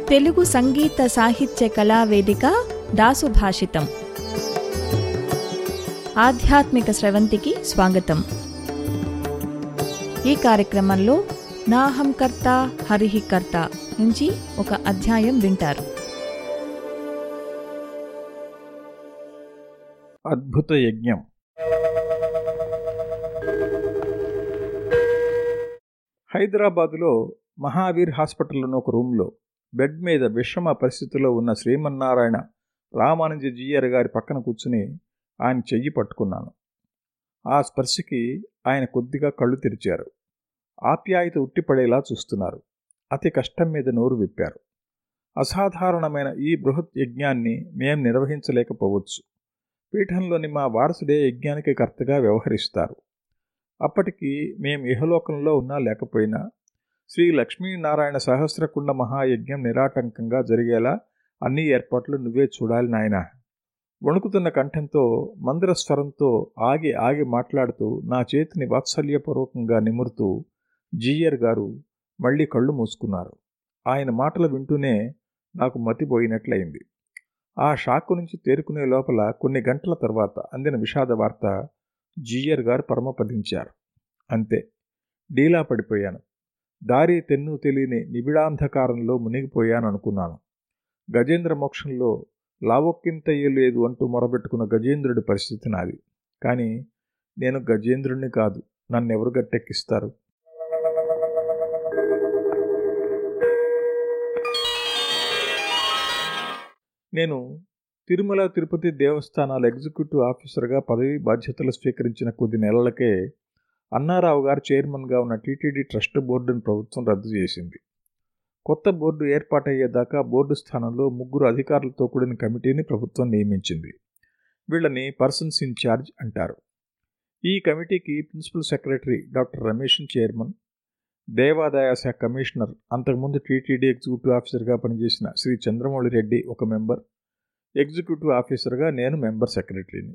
తెలుగు సంగీత సాహిత్య కళా వేదిక దాసు భాషితం ఆధ్యాత్మిక స్రవంతికి స్వాగతం ఈ కార్యక్రమంలో నాహం కర్త హరిహి కర్త నుంచి ఒక అధ్యాయం వింటారు అద్భుత యజ్ఞం హైదరాబాదులో మహావీర్ హాస్పిటల్లోని ఒక రూమ్లో బెడ్ మీద విషమ పరిస్థితిలో ఉన్న శ్రీమన్నారాయణ రామానుజ జీయర్ గారి పక్కన కూర్చుని ఆయన చెయ్యి పట్టుకున్నాను ఆ స్పర్శకి ఆయన కొద్దిగా కళ్ళు తెరిచారు ఆప్యాయత ఉట్టిపడేలా చూస్తున్నారు అతి కష్టం మీద నోరు విప్పారు అసాధారణమైన ఈ బృహత్ యజ్ఞాన్ని మేం నిర్వహించలేకపోవచ్చు పీఠంలోని మా వారసుడే యజ్ఞానికి కర్తగా వ్యవహరిస్తారు అప్పటికి మేం ఇహలోకంలో ఉన్నా లేకపోయినా శ్రీ లక్ష్మీనారాయణ సహస్రకుండ మహాయజ్ఞం నిరాటంకంగా జరిగేలా అన్ని ఏర్పాట్లు నువ్వే చూడాలి నాయనా వణుకుతున్న కంఠంతో మందిర స్వరంతో ఆగి ఆగి మాట్లాడుతూ నా చేతిని వాత్సల్యపూర్వకంగా నిమురుతూ జీయర్ గారు మళ్ళీ కళ్ళు మూసుకున్నారు ఆయన మాటలు వింటూనే నాకు మతిపోయినట్లయింది ఆ షాకు నుంచి తేరుకునే లోపల కొన్ని గంటల తర్వాత అందిన విషాద వార్త జీయర్ గారు పరమపదించారు అంతే డీలా పడిపోయాను దారి తెన్ను తెలియని నిబిడాంధకారంలో మునిగిపోయాను అనుకున్నాను గజేంద్ర మోక్షంలో లావొక్కింతయ్యలేదు అంటూ మొరబెట్టుకున్న గజేంద్రుడి పరిస్థితి నాది కానీ నేను గజేంద్రుణ్ణి కాదు నన్నెవరు గట్టెక్కిస్తారు నేను తిరుమల తిరుపతి దేవస్థానాల ఎగ్జిక్యూటివ్ ఆఫీసర్గా పదవి బాధ్యతలు స్వీకరించిన కొద్ది నెలలకే అన్నారావు గారు చైర్మన్గా ఉన్న టీటీడీ ట్రస్ట్ బోర్డును ప్రభుత్వం రద్దు చేసింది కొత్త బోర్డు ఏర్పాటయ్యేదాకా బోర్డు స్థానంలో ముగ్గురు అధికారులతో కూడిన కమిటీని ప్రభుత్వం నియమించింది వీళ్ళని పర్సన్స్ ఇన్ఛార్జ్ అంటారు ఈ కమిటీకి principal secretary doctor Rameshan chairman దేవాదాయ శాఖ కమిషనర్ అంతకుముందు టీటీడీ ఎగ్జిక్యూటివ్ ఆఫీసర్గా పనిచేసిన శ్రీ చంద్రమౌళి రెడ్డి ఒక మెంబర్ ఎగ్జిక్యూటివ్ ఆఫీసర్గా నేను మెంబర్ సెక్రటరీని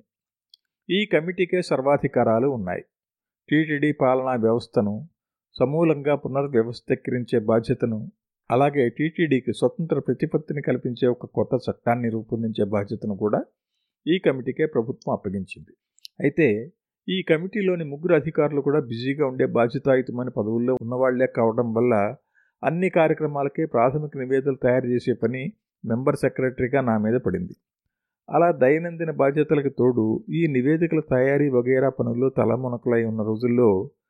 ఈ కమిటీకే సర్వాధికారాలు ఉన్నాయి టీటీడీ పాలనా వ్యవస్థను సమూలంగా పునర్వ్యవస్థీకరించే బాధ్యతను అలాగే టీటీడీకి స్వతంత్ర ప్రతిపత్తిని కల్పించే ఒక కొత్త చట్టాన్ని రూపొందించే బాధ్యతను కూడా ఈ కమిటీకే ప్రభుత్వం అప్పగించింది అయితే ఈ కమిటీలోని ముగ్గురు అధికారులు కూడా బిజీగా ఉండే బాధ్యతాయుతమైన పదవుల్లో ఉన్నవాళ్లే కావడం వల్ల అన్ని కార్యక్రమాలకే ప్రాథమిక నివేదనలు తయారు చేసే పని మెంబర్ సెక్రటరీగా నా మీద పడింది అలా దైనందిన బాధ్యతలకు తోడు ఈ నివేదికల తయారీ వగైరా పనుల్లో తలమునకలై ఉన్న రోజుల్లో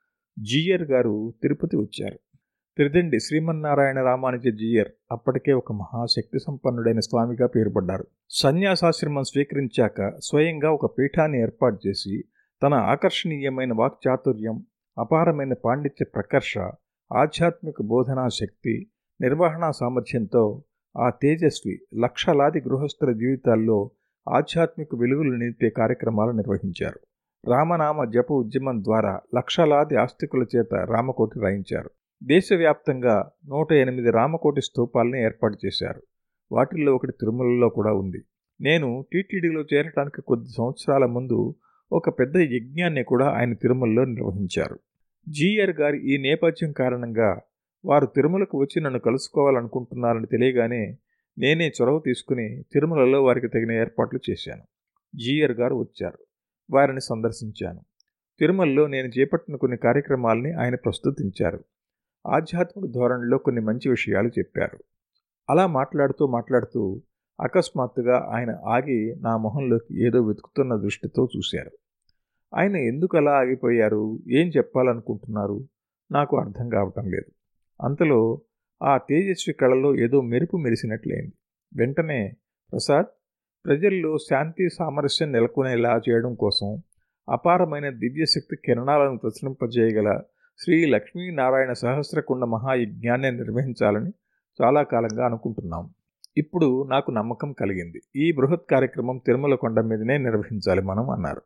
జీయర్ గారు తిరుపతి వచ్చారు త్రిదండి శ్రీమన్నారాయణ రామానుజ జీయర్ అప్పటికే ఒక మహాశక్తి సంపన్నుడైన స్వామిగా పేరుపడ్డారు సన్యాసాశ్రమం స్వీకరించాక స్వయంగా ఒక పీఠాన్ని ఏర్పాటు చేసి తన ఆకర్షణీయమైన వాక్చాతుర్యం అపారమైన పాండిత్య ప్రకర్ష ఆధ్యాత్మిక బోధనా శక్తి నిర్వహణా సామర్థ్యంతో ఆ తేజస్వి లక్షలాది గృహస్థుల జీవితాల్లో ఆధ్యాత్మిక వెలుగులు నింపే కార్యక్రమాలు నిర్వహించారు రామనామ జప ఉద్యమం ద్వారా లక్షలాది ఆస్తికుల చేత రామకోటి రాయించారు దేశవ్యాప్తంగా నూట ఎనిమిది రామకోటి స్తూపాలని ఏర్పాటు చేశారు వాటిల్లో ఒకటి తిరుమలలో కూడా ఉంది నేను టీటీడీలో చేరడానికి కొద్ది సంవత్సరాల ముందు ఒక పెద్ద యజ్ఞాన్ని కూడా ఆయన తిరుమలలో నిర్వహించారు జీఆర్ గారి ఈ నేపథ్యం కారణంగా వారు తిరుమలకు వచ్చి నన్ను కలుసుకోవాలనుకుంటున్నారని తెలియగానే నేనే చొరవ తీసుకుని తిరుమలలో వారికి తగిన ఏర్పాట్లు చేశాను జీఆర్ గారు వచ్చారు వారిని సందర్శించాను తిరుమలలో నేను చేపట్టిన కొన్ని కార్యక్రమాలని ఆయన ప్రస్తుతించారు ఆధ్యాత్మిక ధోరణిలో కొన్ని మంచి విషయాలు చెప్పారు అలా మాట్లాడుతూ మాట్లాడుతూ అకస్మాత్తుగా ఆయన ఆగి నా మొహంలోకి ఏదో వెతుకుతున్న దృష్టితో చూశారు ఆయన ఎందుకు అలా ఆగిపోయారు ఏం చెప్పాలనుకుంటున్నారు నాకు అర్థం కావటం లేదు అంతలో ఆ తేజస్వి కళలో ఏదో మెరుపు మెరిసినట్లయింది వెంటనే ప్రసాద్ ప్రజల్లో శాంతి సామరస్యం నెలకొనేలా చేయడం కోసం అపారమైన దివ్యశక్తి కిరణాలను ప్రసరింపజేయగల శ్రీ లక్ష్మీనారాయణ సహస్రకుండ మహాయజ్ఞాన్ని నిర్వహించాలని చాలా కాలంగా అనుకుంటున్నాం ఇప్పుడు నాకు నమ్మకం కలిగింది ఈ బృహత్ కార్యక్రమం తిరుమల కొండ మీదనే నిర్వహించాలి మనం అన్నారు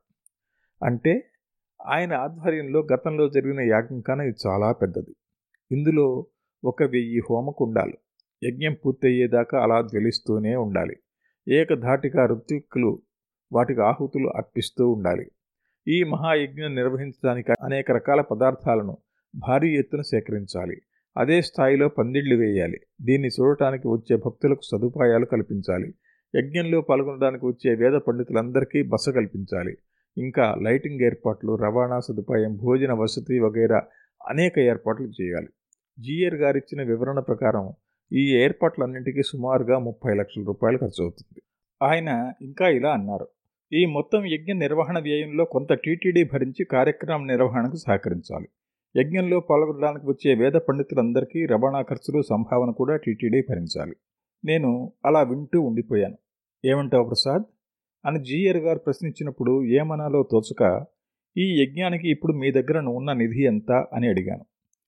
అంటే ఆయన ఆధ్వర్యంలో గతంలో జరిగిన యాగం కన్నా ఇది చాలా పెద్దది ఇందులో ఒక వెయ్యి హోమకుండాలు యజ్ఞం పూర్తయ్యేదాకా అలా జ్వలిస్తూనే ఉండాలి ఏకధాటిగా ఋత్విక్కులు వాటికి ఆహుతులు అర్పిస్తూ ఉండాలి ఈ మహాయజ్ఞం నిర్వహించడానికి అనేక రకాల పదార్థాలను భారీ ఎత్తున సేకరించాలి అదే స్థాయిలో పందిళ్లు వేయాలి దీన్ని చూడటానికి వచ్చే భక్తులకు సదుపాయాలు కల్పించాలి యజ్ఞంలో పాల్గొనడానికి వచ్చే వేద పండితులందరికీ బస కల్పించాలి ఇంకా లైటింగ్ ఏర్పాట్లు రవాణా సదుపాయం భోజన వసతి వగైరా అనేక ఏర్పాట్లు చేయాలి జీఆర్ గారిచ్చిన వివరణ ప్రకారం ఈ ఏర్పాట్లన్నింటికీ సుమారుగా ముప్పై లక్షల రూపాయలు ఖర్చు అవుతుంది ఆయన ఇంకా ఇలా అన్నారు ఈ మొత్తం యజ్ఞ నిర్వహణ వ్యయంలో కొంత టీటీడీ భరించి కార్యక్రమం నిర్వహణకు సహకరించాలి యజ్ఞంలో పాల్గొనడానికి వచ్చే వేద పండితులందరికీ రవాణా ఖర్చులు సంభావన కూడా టీటీడీ భరించాలి నేను అలా వింటూ ఉండిపోయాను ఏమంటావు ప్రసాద్ అని జీఆర్ గారు ప్రశ్నించినప్పుడు ఏమనాలో తోచక ఈ యజ్ఞానికి ఇప్పుడు మీ దగ్గర ఉన్న నిధి ఎంత అని అడిగాను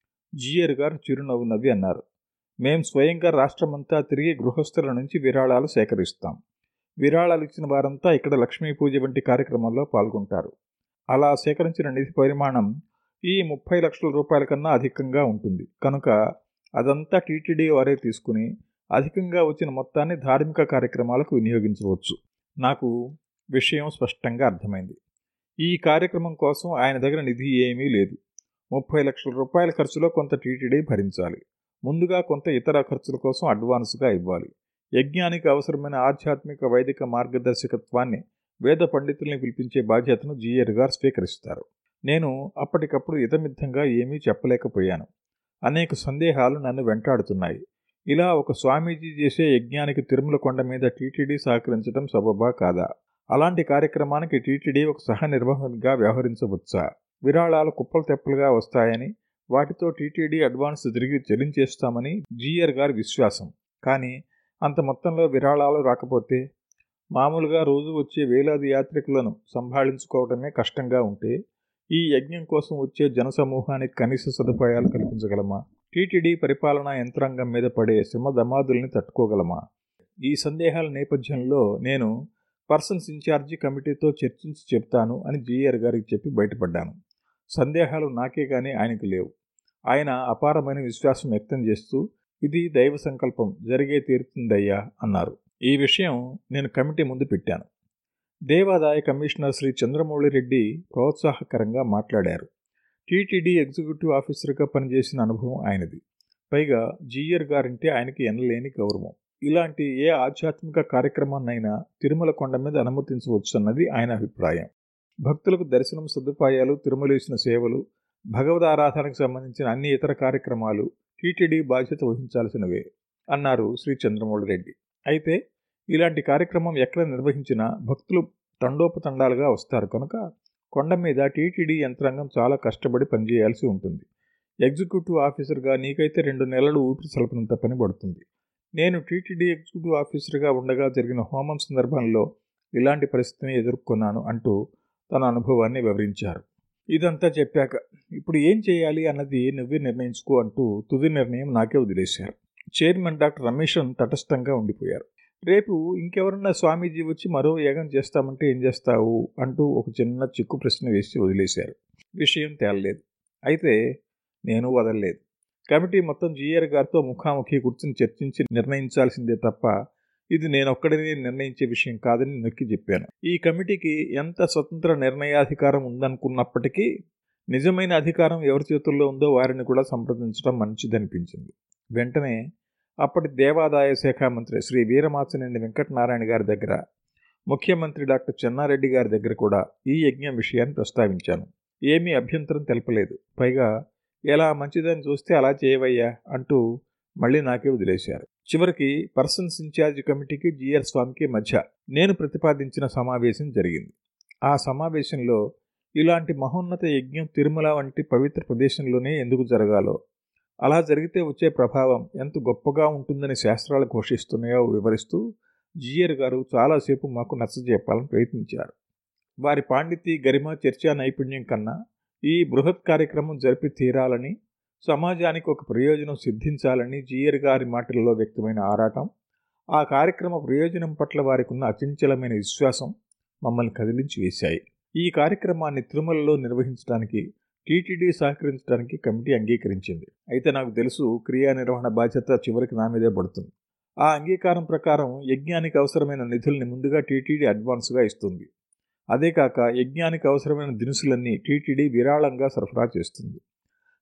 జీఆర్ గారు చిరునవ్వు నవ్వి అన్నారు మేం స్వయంగా రాష్ట్రమంతా తిరిగి గృహస్థుల నుంచి విరాళాలు సేకరిస్తాం విరాళాలు ఇచ్చిన వారంతా ఇక్కడ లక్ష్మీ పూజ వంటి కార్యక్రమాల్లో పాల్గొంటారు అలా సేకరించిన నిధి పరిమాణం ఈ ముప్పై లక్షల రూపాయల కన్నా అధికంగా ఉంటుంది కనుక అదంతా టీటీడీ వారే తీసుకుని అధికంగా వచ్చిన మొత్తాన్ని ధార్మిక కార్యక్రమాలకు వినియోగించవచ్చు నాకు విషయం స్పష్టంగా అర్థమైంది ఈ కార్యక్రమం కోసం ఆయన దగ్గర నిధి ఏమీ లేదు ముప్పై లక్షల రూపాయల ఖర్చులో కొంత టీటీడీ భరించాలి ముందుగా కొంత ఇతర ఖర్చుల కోసం అడ్వాన్స్గా ఇవ్వాలి యజ్ఞానికి అవసరమైన ఆధ్యాత్మిక వైదిక మార్గదర్శకత్వాన్ని వేద పండితుల్ని పిలిపించే బాధ్యతను జీఆర్ గారు స్వీకరిస్తారు నేను అప్పటికప్పుడు ఇతమిద్ధంగా ఏమీ చెప్పలేకపోయాను అనేక సందేహాలు నన్ను వెంటాడుతున్నాయి ఇలా ఒక స్వామీజీ చేసే యజ్ఞానికి తిరుమల కొండ మీద టీటీడీ సహకరించడం సబబా కాదా అలాంటి కార్యక్రమానికి టీటీడీ ఒక సహ నిర్వహణగా వ్యవహరించవచ్చా విరాళాలు కుప్పలు తెప్పలుగా వస్తాయని వాటితో టీటీడీ అడ్వాన్స్ తిరిగి చెల్లించేస్తామని జీఆర్ గారి విశ్వాసం కానీ అంత మొత్తంలో విరాళాలు రాకపోతే మామూలుగా రోజు వచ్చే వేలాది యాత్రికులను సంభాళించుకోవడమే కష్టంగా ఉంటే ఈ యజ్ఞం కోసం వచ్చే జనసమూహానికి కనీస సదుపాయాలు కల్పించగలమా టీటీడీ పరిపాలనా యంత్రాంగం మీద పడే శ్రమ దమాదుల్ని తట్టుకోగలమా ఈ సందేహాల నేపథ్యంలో నేను పర్సన్స్ ఇన్ఛార్జి కమిటీతో చర్చించి చెప్తాను అని జీఆర్ గారికి చెప్పి బయటపడ్డాను సందేహాలు నాకే కానీ ఆయనకు లేవు ఆయన అపారమైన విశ్వాసం వ్యక్తం చేస్తూ ఇది దైవ సంకల్పం జరిగే తీరుతుందయ్యా అన్నారు ఈ విషయం నేను కమిటీ ముందు పెట్టాను దేవాదాయ కమిషనర్ శ్రీ చంద్రమౌళి రెడ్డి ప్రోత్సాహకరంగా మాట్లాడారు టీటీడీ ఎగ్జిక్యూటివ్ ఆఫీసర్గా పనిచేసిన అనుభవం ఆయనది పైగా జీఆర్ గారంటే ఆయనకి ఎనలేని గౌరవం ఇలాంటి ఏ ఆధ్యాత్మిక కార్యక్రమాన్నైనా తిరుమల కొండ మీద అనుమతించవచ్చు అన్నది ఆయన అభిప్రాయం భక్తులకు దర్శనం సదుపాయాలు తిరుమలేసిన సేవలు భగవద్ ఆరాధనకు సంబంధించిన అన్ని ఇతర కార్యక్రమాలు టీటీడీ బాధ్యత వహించాల్సినవే అన్నారు శ్రీ చంద్రమౌళి రెడ్డి అయితే ఇలాంటి కార్యక్రమం ఎక్కడ నిర్వహించినా భక్తులు తండోపతండాలుగా వస్తారు కనుక కొండ మీద టీటీడీ యంత్రాంగం చాలా కష్టపడి పనిచేయాల్సి ఉంటుంది ఎగ్జిక్యూటివ్ ఆఫీసర్గా నీకైతే రెండు నెలలు ఊపిరి సలపనంత పని పడుతుంది నేను టీటీడీ ఎగ్జిక్యూటివ్ ఆఫీసర్గా ఉండగా జరిగిన హోమం సందర్భంలో ఇలాంటి పరిస్థితిని ఎదుర్కొన్నాను అంటూ తన అనుభవాన్ని వివరించారు ఇదంతా చెప్పాక ఇప్పుడు ఏం చేయాలి అన్నది నువ్వే నిర్ణయించుకో అంటూ తుది నిర్ణయం నాకే వదిలేశారు చైర్మన్ డాక్టర్ రమేషన్ తటస్థంగా ఉండిపోయారు రేపు ఇంకెవరన్నా స్వామీజీ వచ్చి మరో యాగం చేస్తామంటే ఏం చేస్తావు అంటూ ఒక చిన్న చిక్కు ప్రశ్న వేసి వదిలేశారు విషయం తేలలేదు అయితే నేను వదలలేదు కమిటీ మొత్తం జీఆర్ గారితో ముఖాముఖి కూర్చుని చర్చించి నిర్ణయించాల్సిందే తప్ప ఇది నేనొక్కడినే నిర్ణయించే విషయం కాదని నొక్కి చెప్పాను ఈ కమిటీకి ఎంత స్వతంత్ర నిర్ణయాధికారం ఉందనుకున్నప్పటికీ నిజమైన అధికారం ఎవరి చేతుల్లో ఉందో వారిని కూడా సంప్రదించడం మంచిదనిపించింది వెంటనే అప్పటి దేవాదాయ శాఖ మంత్రి శ్రీ వీరమాచనేని వెంకటనారాయణ గారి దగ్గర ముఖ్యమంత్రి డాక్టర్ చెన్నారెడ్డి గారి దగ్గర కూడా ఈ యజ్ఞం విషయాన్ని ప్రస్తావించాను ఏమీ అభ్యంతరం తెలపలేదు పైగా ఎలా మంచిదని చూస్తే అలా చేయవయ్యా అంటూ మళ్ళీ నాకే వదిలేశారు చివరికి పర్సన్స్ ఇన్ఛార్జ్ కమిటీకి జిఆర్ స్వామికి మధ్య నేను ప్రతిపాదించిన సమావేశం జరిగింది ఆ సమావేశంలో ఇలాంటి మహోన్నత యజ్ఞం తిరుమల వంటి పవిత్ర ప్రదేశంలోనే ఎందుకు జరగాలో అలా జరిగితే వచ్చే ప్రభావం ఎంత గొప్పగా ఉంటుందని శాస్త్రాలు ఘోషిస్తున్నాయో వివరిస్తూ జిఆర్ గారు చాలాసేపు మాకు నచ్చజెప్పాలని ప్రయత్నించారు వారి పాండితీ గరిమ చర్చా నైపుణ్యం కన్నా ఈ బృహత్ కార్యక్రమం జరిపి తీరాలని సమాజానికి ఒక ప్రయోజనం సిద్ధించాలని జిఆర్ గారి మాటలలో వ్యక్తమైన ఆరాటం ఆ కార్యక్రమ ప్రయోజనం పట్ల వారికి ఉన్న అచంచలమైన విశ్వాసం మమ్మల్ని కదిలించి వేశాయి ఈ కార్యక్రమాన్ని తిరుమలలో నిర్వహించడానికి టీటీడీ సహకరించడానికి కమిటీ అంగీకరించింది అయితే నాకు తెలుసు క్రియా నిర్వహణ బాధ్యత చివరికి నా మీదే పడుతుంది ఆ అంగీకారం ప్రకారం యజ్ఞానికి అవసరమైన నిధుల్ని ముందుగా టీటీడీ అడ్వాన్స్గా ఇస్తుంది అదే కాక యజ్ఞానికి అవసరమైన దినుసులన్నీ టీటీడీ విరాళంగా సరఫరా చేస్తుంది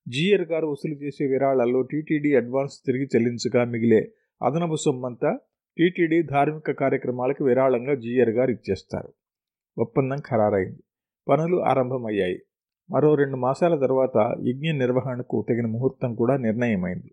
జీఆర్ గారు వసూలు చేసే విరాళాల్లో టీటీడీ అడ్వాన్స్ తిరిగి చెల్లించగా మిగిలే అదనపు సొమ్మంతా టీటీడీ ధార్మిక కార్యక్రమాలకు విరాళంగా జీఆర్ గారు ఇచ్చేస్తారు ఒప్పందం ఖరారైంది పనులు ఆరంభమయ్యాయి మరో రెండు మాసాల తర్వాత యజ్ఞ నిర్వహణకు తగిన ముహూర్తం కూడా నిర్ణయమైంది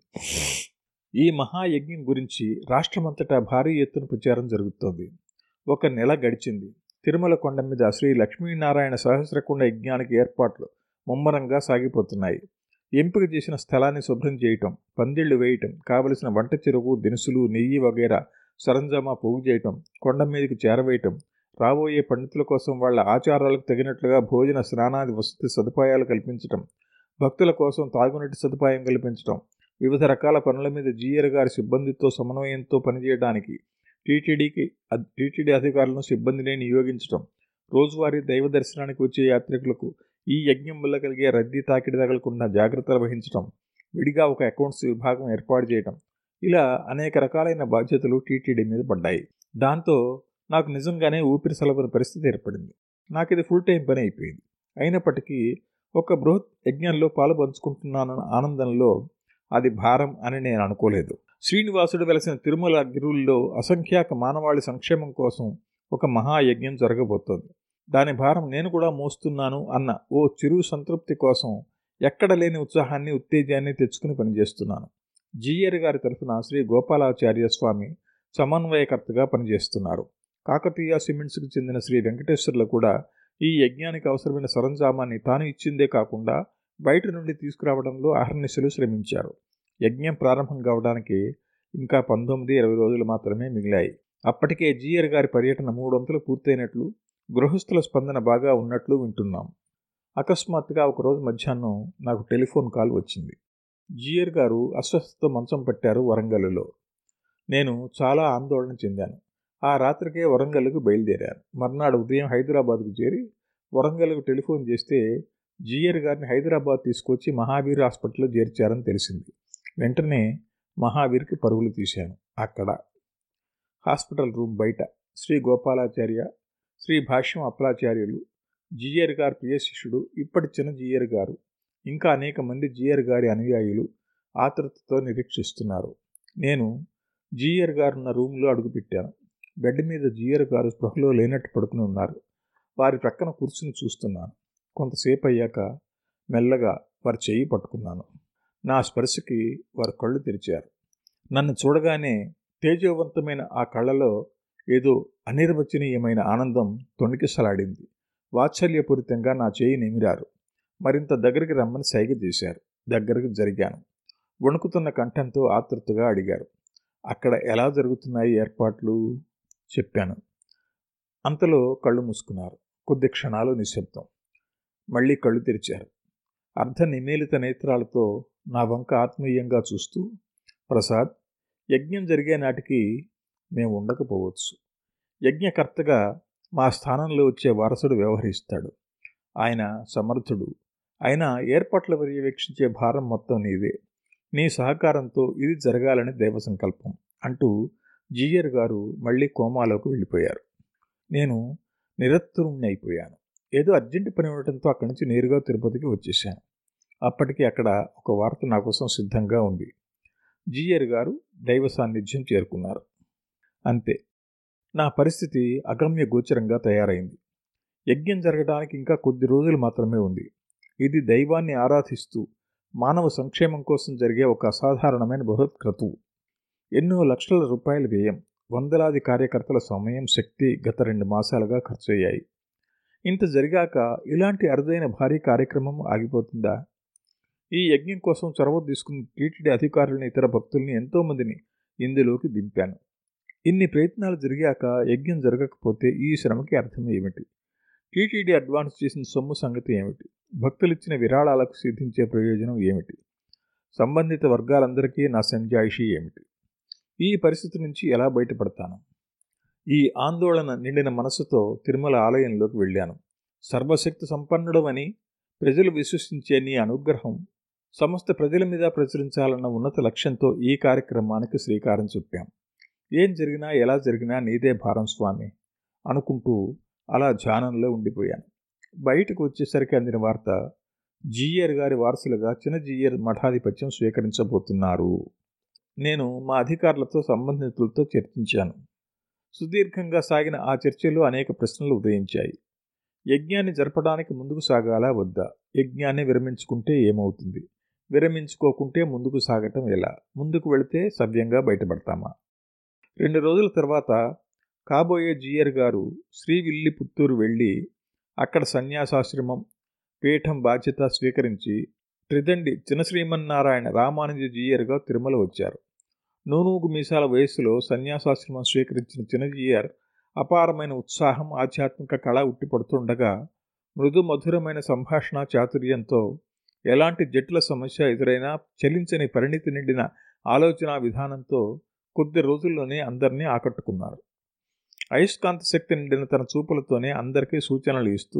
ఈ మహాయజ్ఞం గురించి రాష్ట్రమంతటా భారీ ఎత్తున ప్రచారం జరుగుతోంది ఒక నెల గడిచింది తిరుమల కొండ మీద శ్రీ లక్ష్మీనారాయణ సహస్రకుండ యజ్ఞానికి ఏర్పాట్లు ముమ్మరంగా సాగిపోతున్నాయి ఎంపిక చేసిన స్థలాన్ని శుభ్రం చేయటం పందిళ్లు వేయటం కావలసిన వంట చెరువు దినుసులు నెయ్యి వగేరా సరంజామా పోగు చేయటం కొండ మీదకి చేరవేయటం రాబోయే పండితుల కోసం వాళ్ళ ఆచారాలకు తగినట్లుగా భోజన స్నానాది వసతి సదుపాయాలు కల్పించటం భక్తుల కోసం తాగునీటి సదుపాయం కల్పించటం వివిధ రకాల పనుల మీద జీఆర్ గారి సిబ్బందితో సమన్వయంతో పనిచేయడానికి టీటీడీకి టీటీడీ అధికారులను సిబ్బందిని నియోగించటం రోజువారీ దైవ దర్శనానికి వచ్చే యాత్రికులకు ఈ యజ్ఞం వల్ల కలిగే రద్దీ తాకిడి తగలకుండా జాగ్రత్తలు వహించటం విడిగా ఒక అకౌంట్స్ విభాగం ఏర్పాటు చేయటం ఇలా అనేక రకాలైన బాధ్యతలు టీటీడీ మీద పడ్డాయి దాంతో నాకు నిజంగానే ఊపిరి సలబని పరిస్థితి ఏర్పడింది నాకు ఇది ఫుల్ టైం పని అయిపోయింది అయినప్పటికీ ఒక బృహత్ యజ్ఞంలో పాలు పంచుకుంటున్నానన్న ఆనందంలో అది భారం అని నేను అనుకోలేదు శ్రీనివాసుడు వెలసిన తిరుమల గిరుల్లో అసంఖ్యాక మానవాళి సంక్షేమం కోసం ఒక మహాయజ్ఞం జరగబోతోంది దాని భారం నేను కూడా మోస్తున్నాను అన్న ఓ చిరు సంతృప్తి కోసం ఎక్కడ లేని ఉత్సాహాన్ని ఉత్తేజాన్ని తెచ్చుకుని పనిచేస్తున్నాను జీఆర్ గారి తరఫున శ్రీ గోపాలాచార్య స్వామి సమన్వయకర్తగా పనిచేస్తున్నారు కాకతీయ సిమెంట్స్కి చెందిన శ్రీ వెంకటేశ్వర్లు కూడా ఈ యజ్ఞానికి అవసరమైన సరంజామాన్ని తాను ఇచ్చిందే కాకుండా బయట నుండి తీసుకురావడంలో అహర్నిశలు శ్రమించారు యజ్ఞం ప్రారంభం కావడానికి ఇంకా పంతొమ్మిది ఇరవై రోజులు మాత్రమే మిగిలాయి అప్పటికే జీఆర్ గారి పర్యటన మూడొంతులు పూర్తయినట్లు గృహస్థుల స్పందన బాగా ఉన్నట్లు వింటున్నాం అకస్మాత్తుగా ఒకరోజు మధ్యాహ్నం నాకు టెలిఫోన్ కాల్ వచ్చింది జీఆర్ గారు అస్వస్థతో మంచం పట్టారు వరంగల్లో నేను చాలా ఆందోళన చెందాను ఆ రాత్రికే వరంగల్కు బయలుదేరాను మర్నాడు ఉదయం హైదరాబాద్కు చేరి వరంగల్కు టెలిఫోన్ చేస్తే జీఆర్ గారిని హైదరాబాద్ తీసుకొచ్చి మహావీర్ హాస్పిటల్లో చేర్చారని తెలిసింది వెంటనే మహావీర్కి పరుగులు తీశాను అక్కడ హాస్పిటల్ రూమ్ బయట శ్రీ గోపాలాచార్య శ్రీ భాష్యం అప్పలాచార్యులు జీఆర్ గారు ప్రియ శిష్యుడు ఇప్పటి చిన్న జీఆర్ గారు ఇంకా అనేక మంది జీఆర్ గారి అనుయాయులు ఆతృతతో నిరీక్షిస్తున్నారు నేను జీఆర్ గారున్న రూమ్లో అడుగుపెట్టాను బెడ్ మీద జీఆర్ గారు స్పృహలో లేనట్టు పడుకుని ఉన్నారు వారి ప్రక్కన కూర్చుని చూస్తున్నాను కొంతసేపు అయ్యాక మెల్లగా వారి చెయ్యి పట్టుకున్నాను నా స్పర్శకి వారు కళ్ళు తెరిచారు నన్ను చూడగానే తేజవంతమైన ఆ కళ్ళలో ఏదో అనిర్వచనీయమైన ఆనందం తొణికిసలాడింది వాత్సల్యపూరితంగా నా చేయి నిమిరారు మరింత దగ్గరికి రమ్మని సైగ చేశారు దగ్గరకు జరిగాను వణుకుతున్న కంఠంతో ఆతృతగా అడిగారు అక్కడ ఎలా జరుగుతున్నాయి ఏర్పాట్లు చెప్పాను అంతలో కళ్ళు మూసుకున్నారు కొద్ది క్షణాలు నిశ్శబ్దం మళ్ళీ కళ్ళు తెరిచారు అర్ధ నిమేలిత నేత్రాలతో నా వంక ఆత్మీయంగా చూస్తూ ప్రసాద్ యజ్ఞం జరిగే నాటికి మేము ఉండకపోవచ్చు యజ్ఞకర్తగా మా స్థానంలో వచ్చే వారసుడు వ్యవహరిస్తాడు ఆయన సమర్థుడు అయినా ఏర్పాట్లు పర్యవేక్షించే భారం మొత్తం నీదే నీ సహకారంతో ఇది జరగాలని దైవ సంకల్పం అంటూ జీయర్ గారు మళ్ళీ కోమాలోకి వెళ్ళిపోయారు నేను నిరత్తురుణ్ణి అయిపోయాను ఏదో అర్జెంటు పని ఉండటంతో అక్కడి నుంచి నేరుగా తిరుపతికి వచ్చేసాను అప్పటికి అక్కడ ఒక వార్త నా కోసం సిద్ధంగా ఉంది జీయర్ గారు దైవ సాన్నిధ్యం చేరుకున్నారు అంతే నా పరిస్థితి అగమ్య గోచరంగా తయారైంది యజ్ఞం జరగడానికి ఇంకా కొద్ది రోజులు మాత్రమే ఉంది ఇది దైవాన్ని ఆరాధిస్తూ మానవ సంక్షేమం కోసం జరిగే ఒక అసాధారణమైన బృహత్ క్రతువు ఎన్నో లక్షల రూపాయల వ్యయం వందలాది కార్యకర్తల సమయం శక్తి గత రెండు మాసాలుగా ఖర్చయ్యాయి ఇంత జరిగాక ఇలాంటి అరుదైన భారీ కార్యక్రమం ఆగిపోతుందా ఈ యజ్ఞం కోసం చొరవ తీసుకున్న టీటీడీ అధికారులని ఇతర భక్తుల్ని ఎంతోమందిని ఇందులోకి దింపాను ఇన్ని ప్రయత్నాలు జరిగాక యజ్ఞం జరగకపోతే ఈ శ్రమకి అర్థం ఏమిటి టీటీడీ అడ్వాన్స్ చేసిన సొమ్ము సంగతి ఏమిటి భక్తులిచ్చిన విరాళాలకు సిద్ధించే ప్రయోజనం ఏమిటి సంబంధిత వర్గాలందరికీ నా సంజాయిషి ఏమిటి ఈ పరిస్థితి నుంచి ఎలా బయటపడతాను ఈ ఆందోళన నిండిన మనసుతో తిరుమల ఆలయంలోకి వెళ్ళాను సర్వశక్తి సంపన్నుడమని ప్రజలు విశ్వసించే నీ అనుగ్రహం సమస్త ప్రజల మీద ప్రచురించాలన్న ఉన్నత లక్ష్యంతో ఈ కార్యక్రమానికి శ్రీకారం చుట్టాం ఏం జరిగినా ఎలా జరిగినా నీదే భారం స్వామి అనుకుంటూ అలా ధ్యానంలో ఉండిపోయాను బయటకు వచ్చేసరికి అందిన వార్త జీయర్ గారి వారసులుగా చిన్న జీయర్ మఠాధిపత్యం స్వీకరించబోతున్నారు నేను మా అధికారులతో సంబంధితులతో చర్చించాను సుదీర్ఘంగా సాగిన ఆ చర్చలో అనేక ప్రశ్నలు ఉదయించాయి యజ్ఞాన్ని జరపడానికి ముందుకు సాగాలా వద్దా యజ్ఞాన్ని విరమించుకుంటే ఏమవుతుంది విరమించుకోకుంటే ముందుకు సాగటం ఎలా ముందుకు వెళితే సవ్యంగా బయటపడతామా రెండు రోజుల తర్వాత కాబోయే జీయర్ గారు శ్రీవిల్లి పుత్తూరు వెళ్ళి అక్కడ సన్యాసాశ్రమం పీఠం బాధ్యత స్వీకరించి త్రిదండి చిన్నశ్రీమన్నారాయణ రామానుజ జీయర్గా తిరుమల వచ్చారు నూనూగు మీసాల వయస్సులో సన్యాసాశ్రమం స్వీకరించిన చిన్నజీయర్ అపారమైన ఉత్సాహం ఆధ్యాత్మిక కళ ఉట్టిపడుతుండగా మృదు మధురమైన సంభాషణ చాతుర్యంతో ఎలాంటి జట్ల సమస్య ఎదురైనా చలించని పరిణితి నిండిన ఆలోచన విధానంతో కొద్ది రోజుల్లోనే అందరినీ ఆకట్టుకున్నారు అయస్కాంత శక్తి నిండిన తన చూపులతోనే అందరికీ సూచనలు ఇస్తూ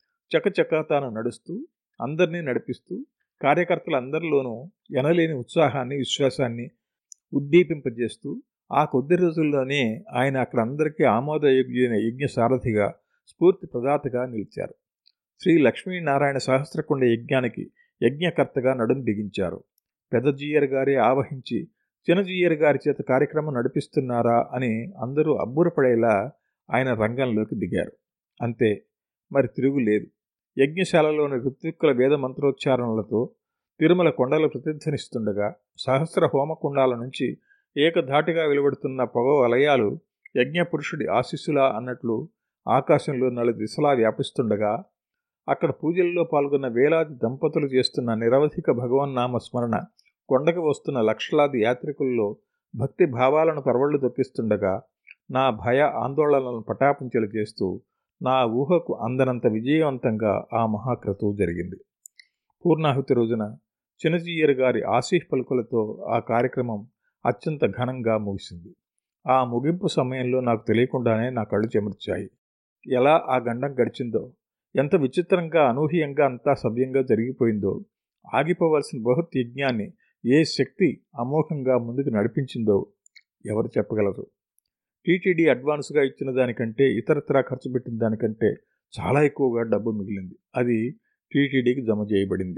చకచక తాను నడుస్తూ అందరినీ నడిపిస్తూ కార్యకర్తలందరిలోనూ ఎనలేని ఉత్సాహాన్ని విశ్వాసాన్ని ఉద్దీపింపజేస్తూ ఆ కొద్ది రోజుల్లోనే ఆయన అక్కడ అందరికీ ఆమోదయోగ్యమైన యజ్ఞ సారథిగా స్ఫూర్తి ప్రదాతగా నిలిచారు శ్రీ లక్ష్మీనారాయణ సహస్రకుండ యజ్ఞానికి యజ్ఞకర్తగా నడుం బిగించారు పెద్దజీయర్ గారే ఆవహించి చిన్నజీయర్ గారి చేత కార్యక్రమం నడిపిస్తున్నారా అని అందరూ అబ్బురపడేలా ఆయన రంగంలోకి దిగారు అంతే మరి తిరుగులేదు యజ్ఞశాలలోని ఋత్విక్కుల వేద మంత్రోచ్చారణలతో తిరుమల కొండలు ప్రతిధ్వనిస్తుండగా సహస్ర హోమకుండాల నుంచి ఏకధాటిగా వెలువడుతున్న పొగ వలయాలు యజ్ఞపురుషుడి ఆశీస్సులా అన్నట్లు ఆకాశంలో నలు దిశలా వ్యాపిస్తుండగా అక్కడ పూజల్లో పాల్గొన్న వేలాది దంపతులు చేస్తున్న నిరవధిక భగవన్నామ స్మరణ కొండకు వస్తున్న లక్షలాది యాత్రికుల్లో భక్తి భావాలను పరవళ్లు తప్పిస్తుండగా నా భయ ఆందోళనలను పటాపుంచలు చేస్తూ నా ఊహకు అందనంత విజయవంతంగా ఆ మహాక్రతువు జరిగింది పూర్ణాహుతి రోజున చిన్నజీయర్ గారి ఆశీఫ్ పలుకులతో ఆ కార్యక్రమం అత్యంత ఘనంగా ముగిసింది ఆ ముగింపు సమయంలో నాకు తెలియకుండానే నా కళ్ళు చెమర్చాయి ఎలా ఆ గండం గడిచిందో ఎంత విచిత్రంగా అనూహ్యంగా అంతా సవ్యంగా జరిగిపోయిందో ఆగిపోవలసిన బృహత్ యజ్ఞాన్ని ఏ శక్తి అమోఘంగా ముందుకు నడిపించిందో ఎవరు చెప్పగలరు టీటీడీ అడ్వాన్స్గా ఇచ్చిన దానికంటే ఇతరత్రా ఖర్చు పెట్టిన దానికంటే చాలా ఎక్కువగా డబ్బు మిగిలింది అది టీటీడీకి జమ చేయబడింది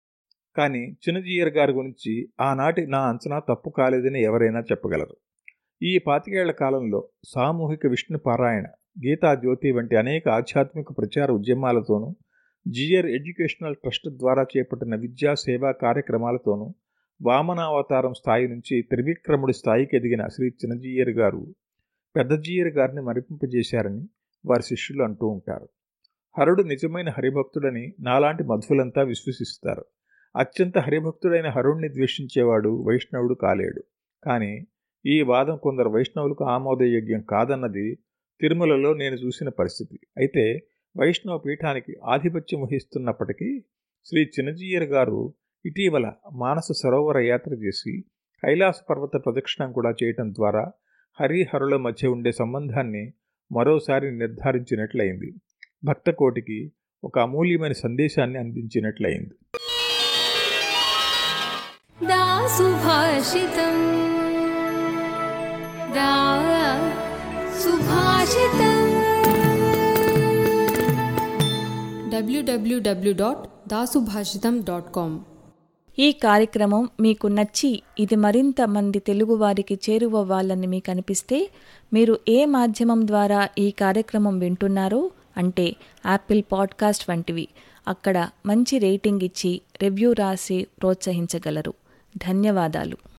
కానీ చిన్నజీయర్ గారి గురించి ఆనాటి నా అంచనా తప్పు కాలేదని ఎవరైనా చెప్పగలరు ఈ పాతికేళ్ల కాలంలో సామూహిక విష్ణు పారాయణ గీతా జ్యోతి వంటి అనేక ఆధ్యాత్మిక ప్రచార ఉద్యమాలతోనూ జియర్ ఎడ్యుకేషనల్ ట్రస్ట్ ద్వారా చేపట్టిన విద్యా సేవా కార్యక్రమాలతోనూ వామనావతారం స్థాయి నుంచి త్రివిక్రముడి స్థాయికి ఎదిగిన శ్రీ చిన్నజీయర్ గారు పెద్దజీయర్ గారిని మరిపింపజేశారని వారి శిష్యులు అంటూ ఉంటారు హరుడు నిజమైన హరిభక్తుడని నాలాంటి మధువులంతా విశ్వసిస్తారు అత్యంత హరిభక్తుడైన హరుణ్ణి ద్వేషించేవాడు వైష్ణవుడు కాలేడు కానీ ఈ వాదం కొందరు వైష్ణవులకు ఆమోదయోగ్యం కాదన్నది తిరుమలలో నేను చూసిన పరిస్థితి అయితే వైష్ణవ పీఠానికి ఆధిపత్యం వహిస్తున్నప్పటికీ శ్రీ చిన్నజీయర్ గారు ఇటీవల మానస సరోవర యాత్ర చేసి కైలాస పర్వత ప్రదక్షిణం కూడా చేయటం ద్వారా హరిహరుల మధ్య ఉండే సంబంధాన్ని మరోసారి నిర్ధారించినట్లయింది భక్తకోటికి ఒక అమూల్యమైన సందేశాన్ని అందించినట్లయింది दा सुभाषितम् दा सुभाषितम् www.dasubhashitam.com ఈ కార్యక్రమం మీకు నచ్చి ఇది మరింత మంది తెలుగువారికి చేరువవ్వాలని మీకు అనిపిస్తే మీరు ఏ మాధ్యమం ద్వారా ఈ కార్యక్రమం వింటున్నారో అంటే యాపిల్ పాడ్కాస్ట్ వంటివి అక్కడ మంచి రేటింగ్ ఇచ్చి రివ్యూ రాసి ప్రోత్సహించగలరు ధన్యవాదాలు